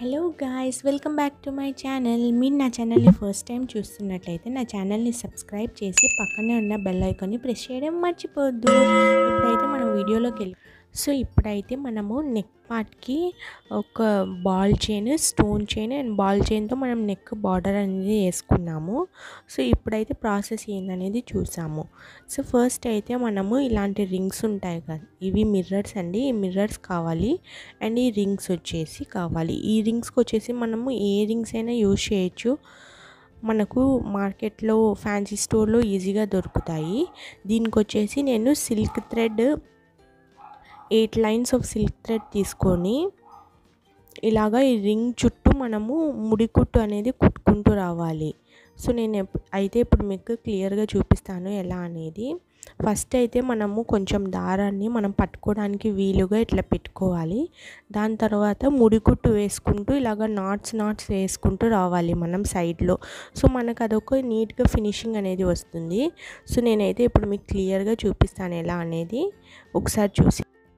hello guys welcome back to my channel మీరు నా ఛానల్ని ఫస్ట్ టైం చూస్తున్నట్లయితే నా ఛానల్ని సబ్స్క్రైబ్ చేసి పక్కనే ఉన్న బెల్ ఐకాన్ని ప్రెస్ చేయడం మర్చిపోవద్దు ఇప్పుడైతే మనం వీడియోలోకి వెళ్ళి సో ఇప్పుడైతే మనము నెక్ పార్ట్కి ఒక ball chain stone chain and ball చైన్తో మనం నెక్ బార్డర్ అనేది వేసుకున్నాము సో ఇప్పుడైతే ప్రాసెస్ ఏందనేది చూసాము సో ఫస్ట్ అయితే మనము ఇలాంటి రింగ్స్ ఉంటాయి కదా ఇవి మిర్రర్స్ అండి ఈ మిర్రర్స్ కావాలి అండ్ ఈ రింగ్స్ వచ్చేసి కావాలి ఈ రింగ్స్కి వచ్చేసి మనము ఏ రింగ్స్ అయినా యూజ్ చేయొచ్చు మనకు మార్కెట్లో ఫ్యాన్సీ స్టోర్లో ఈజీగా దొరుకుతాయి దీనికి వచ్చేసి నేను silk thread eight lines of silk thread తీసుకొని ఇలాగా ఈ రింగ్ చుట్టూ మనము ముడికుట్టు అనేది కుట్టుకుంటూ రావాలి సో నేను అయితే ఇప్పుడు మీకు క్లియర్గా చూపిస్తాను ఎలా అనేది ఫస్ట్ అయితే మనము కొంచెం దారాన్ని మనం పట్టుకోవడానికి వీలుగా ఇట్లా పెట్టుకోవాలి దాని తర్వాత ముడికుట్టు వేసుకుంటూ ఇలాగ నాట్స్ నాట్స్ వేసుకుంటూ రావాలి మనం సైడ్లో సో మనకు అదొక నీట్గా ఫినిషింగ్ అనేది వస్తుంది సో నేనైతే ఇప్పుడు మీకు క్లియర్గా చూపిస్తాను ఎలా అనేది ఒకసారి చూసి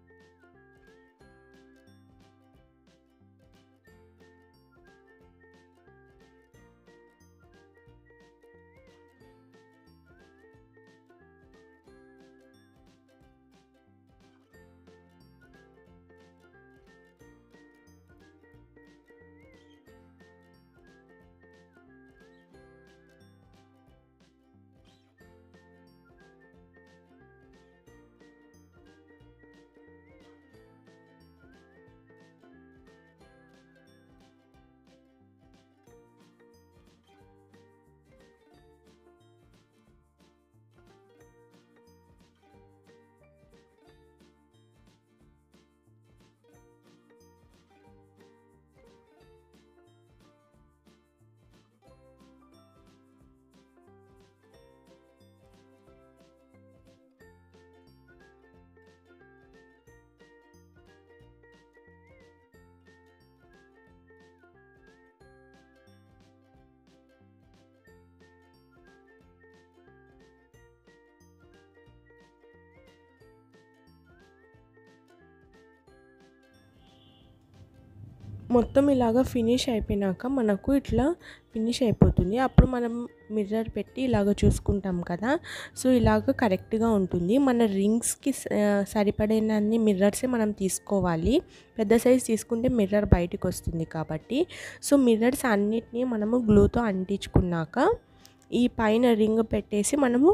మొత్తం ఇలాగా ఫినిష్ అయిపోయినాక మనకు ఇట్లా ఫినిష్ అయిపోతుంది అప్పుడు మనం మిర్రర్ పెట్టి ఇలాగ చూసుకుంటాం కదా సో ఇలాగ కరెక్ట్గా ఉంటుంది మన రింగ్స్కి సరిపడినన్ని మిర్రర్సే మనం తీసుకోవాలి పెద్ద సైజ్ తీసుకుంటే మిర్రర్ బయటకు వస్తుంది కాబట్టి సో మిర్రర్స్ అన్నిటినీ మనము గ్లూతో అంటించుకున్నాక ఈ పైన రింగ్ పెట్టేసి మనము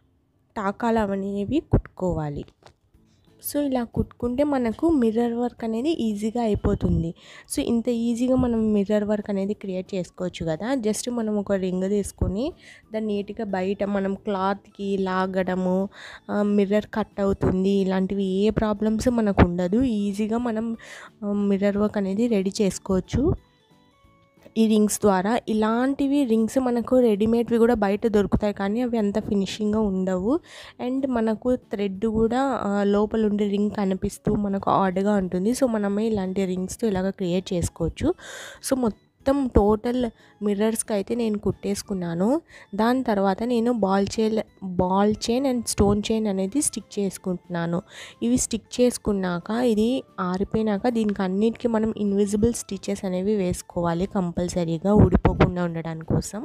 టాకాలు అనేవి కుట్టుకోవాలి సో ఇలా కుట్టుకుంటే మనకు మిర్రర్ వర్క్ అనేది ఈజీగా అయిపోతుంది సో ఇంత ఈజీగా మనం మిర్రర్ వర్క్ అనేది క్రియేట్ చేసుకోవచ్చు కదా జస్ట్ మనం ఒక రింగ్ తీసుకొని దాన్ని నీట్గా బయట మనం క్లాత్కి లాగడము మిర్రర్ కట్ అవుతుంది ఇలాంటివి ఏ ప్రాబ్లమ్స్ మనకు ఉండదు ఈజీగా మనం మిర్రర్ వర్క్ అనేది రెడీ చేసుకోవచ్చు ఈ రింగ్స్ ద్వారా ఇలాంటివి రింగ్స్ మనకు రెడీమేడ్వి కూడా బయట దొరుకుతాయి కానీ అవి అంత ఫినిషింగ్గా ఉండవు అండ్ మనకు థ్రెడ్ కూడా లోపల ఉండే రింగ్ కనిపిస్తూ మనకు ఆడ్గా ఉంటుంది సో మనమే ఇలాంటి రింగ్స్తో ఇలాగ క్రియేట్ చేసుకోవచ్చు సో మొత్తం టోటల్ మిర్రర్స్కి అయితే నేను కుట్టేసుకున్నాను దాని తర్వాత నేను ball chain ball chain and stone chain అనేది స్టిక్ చేసుకుంటున్నాను ఇవి స్టిక్ చేసుకున్నాక ఇది ఆరిపోయినాక దీనికి అన్నిటికీ మనం ఇన్విజిబుల్ స్టిచెస్ అనేవి వేసుకోవాలి కంపల్సరీగా ఊడిపోకుండా ఉండడానికి కోసం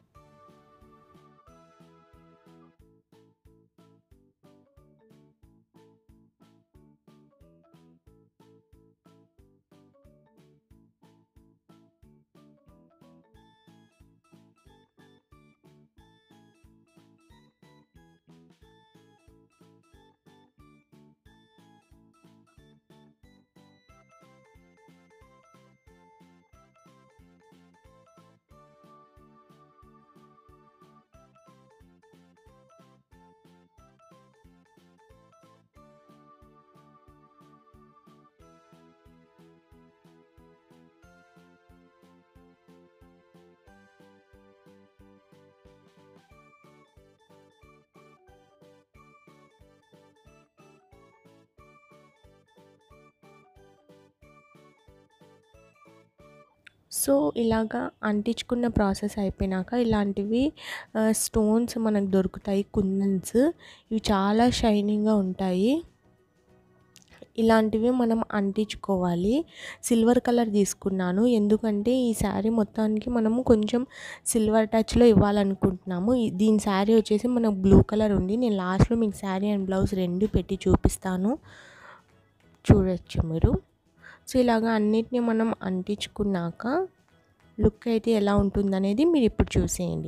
సో ఇలాగా అంటించుకున్న ప్రాసెస్ అయిపోయినాక ఇలాంటివి స్టోన్స్ మనకు దొరుకుతాయి కుందన్స్ ఇవి చాలా షైనింగ్గా ఉంటాయి ఇలాంటివి మనం అంటించుకోవాలి సిల్వర్ కలర్ తీసుకున్నాను ఎందుకంటే ఈ శారీ మొత్తానికి మనము కొంచెం సిల్వర్ టచ్లో ఇవ్వాలనుకుంటున్నాము దీని శారీ వచ్చేసి మనకు బ్లూ కలర్ ఉంది నేను లాస్ట్లో మీకు శారీ అండ్ బ్లౌజ్ రెండు పెట్టి చూపిస్తాను చూడొచ్చు మీరు సో ఇలాగా అన్నిటిని మనం అంటించుకున్నాక లుక్ అయితే ఎలా ఉంటుందనేది మీరు ఇప్పుడు చూసేయండి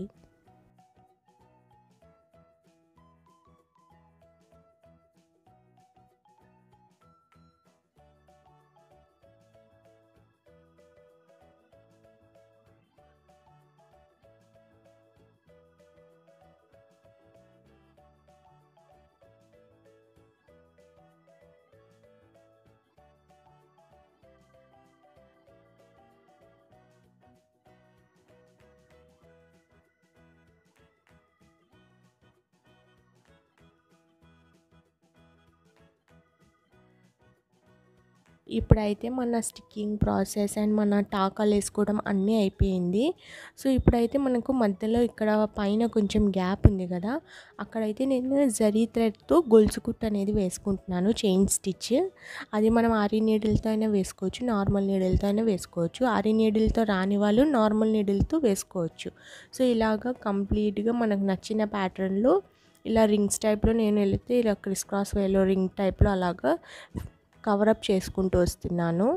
ఇప్పుడైతే మన స్టిక్కింగ్ ప్రాసెస్ అండ్ మన టాకాలు వేసుకోవడం అన్నీ అయిపోయింది సో ఇప్పుడైతే మనకు మధ్యలో ఇక్కడ పైన కొంచెం గ్యాప్ ఉంది కదా అక్కడైతే నేను జరీ థ్రెడ్తో గొలుసు కుట్టు అనేది వేసుకుంటున్నాను చైన్ స్టిచ్ అది మనం ఆరి నీడిల్తో అయినా వేసుకోవచ్చు నార్మల్ నీడిల్తో అయినా వేసుకోవచ్చు ఆరి నీడిల్తో రాని వాళ్ళు నార్మల్ నీడిల్తో వేసుకోవచ్చు సో ఇలాగా కంప్లీట్గా మనకు నచ్చిన ప్యాటర్న్లో ఇలా రింగ్స్ టైప్లో నేను వెళితే ఇలా క్రిస్ క్రాస్ వేలో రింగ్ టైప్లో అలాగా కవరప్ చేసుకుంటూ వస్తున్నాను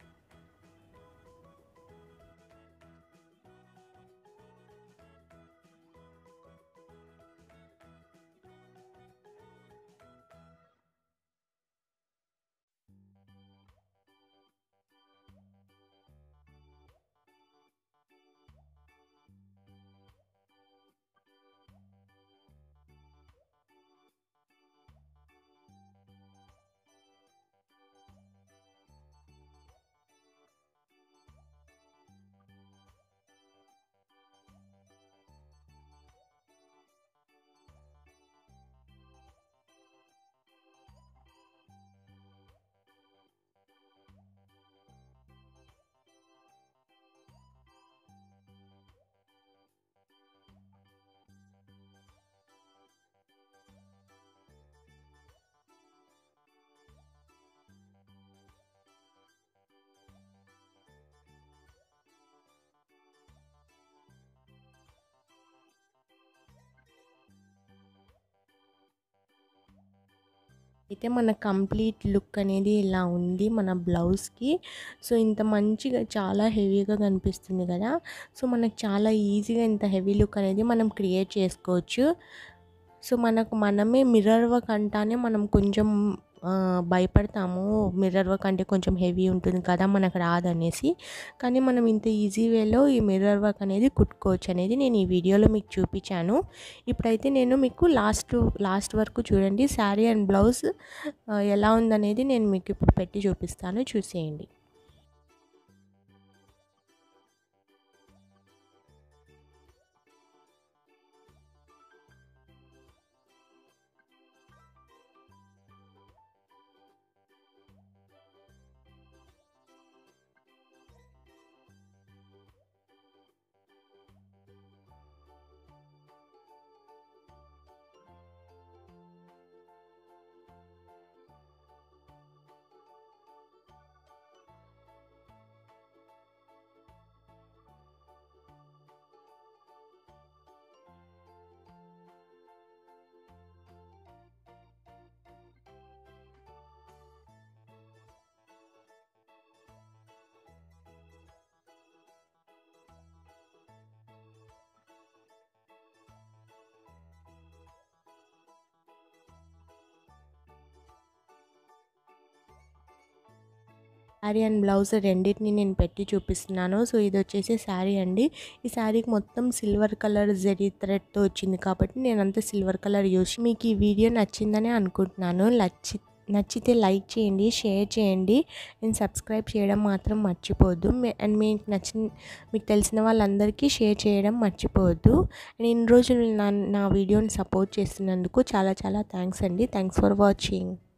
అయితే మన కంప్లీట్ లుక్ అనేది ఇలా ఉంది మన బ్లౌజ్కి సో ఇంత మంచిగా చాలా హెవీగా కనిపిస్తుంది కదా సో మనకు చాలా ఈజీగా ఇంత హెవీ లుక్ అనేది మనం క్రియేట్ చేసుకోవచ్చు సో మనకు మనమే మిర్రర్ వర్క్ అంటానే మనం కొంచెం భయపడతాము మిర్రర్ వర్క్ అంటే కొంచెం హెవీ ఉంటుంది కదా మనకు రాదనేసి కానీ మనం ఇంత ఈజీ వేలో ఈ మిర్రర్ వర్క్ అనేది కుట్టుకోవచ్చు అనేది నేను ఈ వీడియోలో మీకు చూపించాను ఇప్పుడైతే నేను మీకు లాస్ట్ లాస్ట్ వరకు చూడండి శారీ అండ్ బ్లౌజ్ ఎలా ఉందనేది నేను మీకు ఇప్పుడు పెట్టి చూపిస్తాను చూసేయండి శారీ అండ్ బ్లౌజ్ రెండింటిని నేను పెట్టి చూపిస్తున్నాను సో ఇది వచ్చేసి శారీ అండి ఈ శారీకి మొత్తం సిల్వర్ కలర్ జరీ థ్రెడ్తో వచ్చింది కాబట్టి నేను అంతా సిల్వర్ కలర్ యూస్ మీకు ఈ వీడియో నచ్చిందని అనుకుంటున్నాను నచ్చి నచ్చితే లైక్ చేయండి షేర్ చేయండి అండ్ సబ్స్క్రైబ్ చేయడం మాత్రం మర్చిపోవద్దు అండ్ మీకు నచ్చిన మీకు తెలిసిన వాళ్ళందరికీ షేర్ చేయడం మర్చిపోవద్దు అండ్ ఇన్ని రోజులు నా నా వీడియోని సపోర్ట్ చేస్తున్నందుకు చాలా చాలా థ్యాంక్స్ అండి థ్యాంక్స్ ఫర్ వాచింగ్